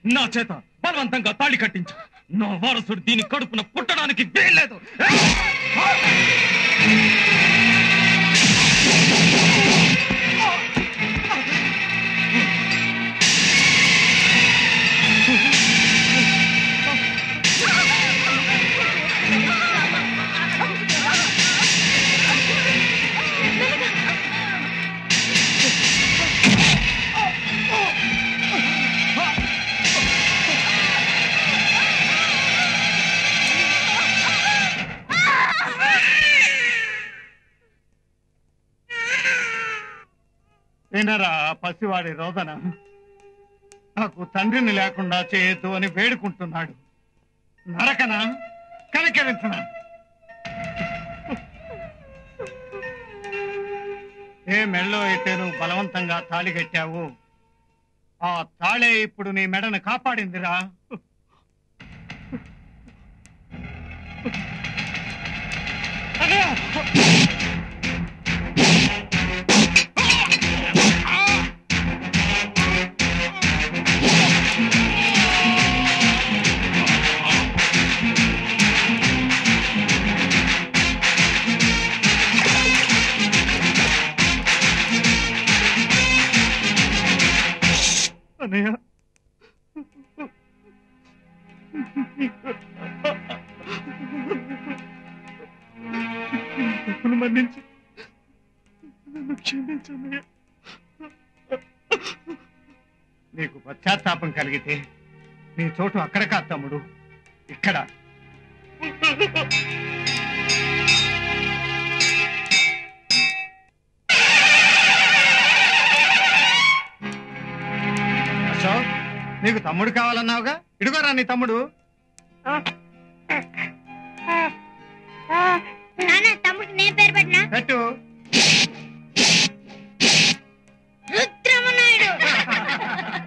నా చేత బలవంతంగా తాళి కట్టించు నా వారసుడు దీని కడుపున పుట్టడానికి వీల్లేదు వినరా పసివాడి రోదన నాకు తండ్రిని లేకుండా చేయొద్దు అని వేడుకుంటున్నాడు నరకనా కనికరించనా ఏ మెళ్ళో అయితే నువ్వు బలవంతంగా తాళి కట్టావు ఆ తాళే ఇప్పుడు నీ మెడను కాపాడిందిరా అన్నయ్య తప్పును మన్నించి నన్ను క్షమించన్నయ్య నీకు పశ్చాత్తాపం కలిగితే నీ చోటు అక్కడ కాదు తమ్ముడు ఇక్కడ అశోక్ నీకు తమ్ముడు కావాలన్నావుగా ఇడుగోరా నీ తమ్ముడు నాన్న తమ్ముడికి నేను పేరు పెట్టినా పెట్టు